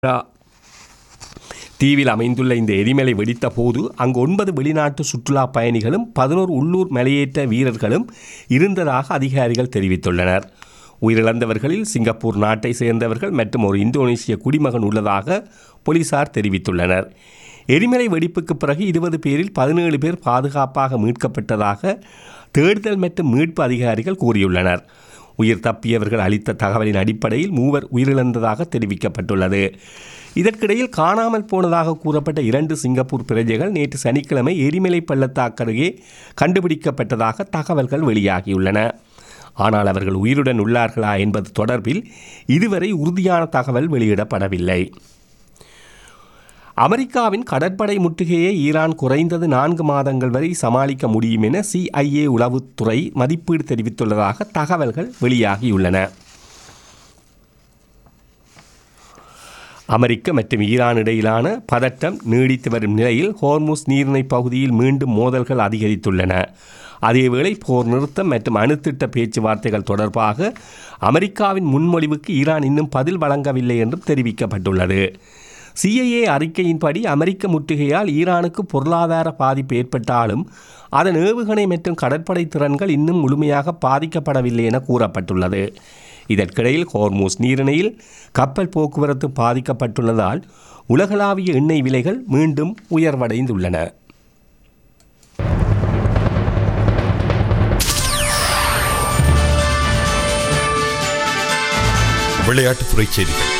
தீவில் அமைந்துள்ள இந்த எரிமலை வெடித்த போது அங்கு ஒன்பது வெளிநாட்டு சுற்றுலா பயணிகளும் பதினோரு உள்ளூர் மலையேற்ற வீரர்களும் இருந்ததாக அதிகாரிகள் தெரிவித்துள்ளனர் உயிரிழந்தவர்களில் சிங்கப்பூர் நாட்டை சேர்ந்தவர்கள் மற்றும் ஒரு இந்தோனேசிய குடிமகன் உள்ளதாக போலீசார் தெரிவித்துள்ளனர் எரிமலை வெடிப்புக்கு பிறகு இருபது பேரில் பதினேழு பேர் பாதுகாப்பாக மீட்கப்பட்டதாக தேடுதல் மற்றும் மீட்பு அதிகாரிகள் கூறியுள்ளனர் உயிர் தப்பியவர்கள் அளித்த தகவலின் அடிப்படையில் மூவர் உயிரிழந்ததாக தெரிவிக்கப்பட்டுள்ளது இதற்கிடையில் காணாமல் போனதாக கூறப்பட்ட இரண்டு சிங்கப்பூர் பிரஜைகள் நேற்று சனிக்கிழமை எரிமலை பள்ளத்தாக்கருகே கண்டுபிடிக்கப்பட்டதாக தகவல்கள் வெளியாகியுள்ளன ஆனால் அவர்கள் உயிருடன் உள்ளார்களா என்பது தொடர்பில் இதுவரை உறுதியான தகவல் வெளியிடப்படவில்லை அமெரிக்காவின் கடற்படை முற்றுகையை ஈரான் குறைந்தது நான்கு மாதங்கள் வரை சமாளிக்க முடியும் என சிஐஏ உளவுத்துறை மதிப்பீடு தெரிவித்துள்ளதாக தகவல்கள் வெளியாகியுள்ளன அமெரிக்க மற்றும் ஈரான் இடையிலான பதட்டம் நீடித்து வரும் நிலையில் ஹோர்முஸ் நீரிணை பகுதியில் மீண்டும் மோதல்கள் அதிகரித்துள்ளன அதேவேளை போர் நிறுத்தம் மற்றும் அணுத்திட்ட பேச்சுவார்த்தைகள் தொடர்பாக அமெரிக்காவின் முன்மொழிவுக்கு ஈரான் இன்னும் பதில் வழங்கவில்லை என்றும் தெரிவிக்கப்பட்டுள்ளது சிஐஏ அறிக்கையின்படி அமெரிக்க முற்றுகையால் ஈரானுக்கு பொருளாதார பாதிப்பு ஏற்பட்டாலும் அதன் ஏவுகணை மற்றும் கடற்படை திறன்கள் இன்னும் முழுமையாக பாதிக்கப்படவில்லை என கூறப்பட்டுள்ளது இதற்கிடையில் ஹோர்மூஸ் நீரிணையில் கப்பல் போக்குவரத்து பாதிக்கப்பட்டுள்ளதால் உலகளாவிய எண்ணெய் விலைகள் மீண்டும் உயர்வடைந்துள்ளன விளையாட்டுத்துறை செய்திகள்